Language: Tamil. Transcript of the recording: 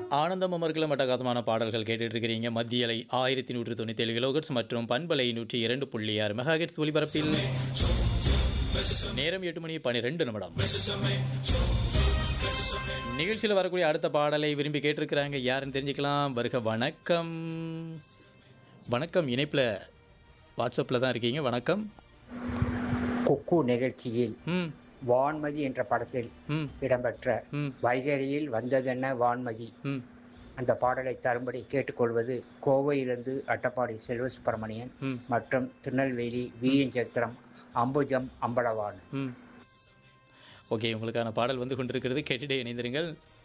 ஆனந்தம் அமர்கலம் அட்டகாசமான பாடல்கள் கேட்டுட்டு இருக்கிறீங்க மத்திய அலை ஆயிரத்தி நூற்று தொண்ணூற்றி ஏழு கிலோகட்ஸ் மற்றும் பண்பலை நூற்றி இரண்டு புள்ளி ஆறு மெகாஹெட்ஸ் ஒலிபரப்பில் நேரம் எட்டு மணி பனிரெண்டு நிமிடம் நிகழ்ச்சியில் வரக்கூடிய அடுத்த பாடலை விரும்பி கேட்டிருக்கிறாங்க யாருன்னு தெரிஞ்சுக்கலாம் வருக வணக்கம் வணக்கம் இணைப்பில் வாட்ஸ்அப்பில் தான் இருக்கீங்க வணக்கம் குக்கு நிகழ்ச்சியில் ம் வான்மதி என்ற படத்தில் ம் இடம்பெற்ற ம் வைகரியில் வந்ததென்ன வான்மதி ம் அந்த பாடலை தரும்படி கேட்டுக்கொள்வது கோவையிலிருந்து அட்டப்பாடி செல்வ சுப்பிரமணியன் ம். மற்றும் திருநெல்வேலி வீயஞ்சத்திரம் அம்புஜம் அம்பலவான் ம் ஓகே உங்களுக்கான பாடல் வந்து கொண்டிருக்கிறது கேட்டுட்டே இணைந்திருங்கள்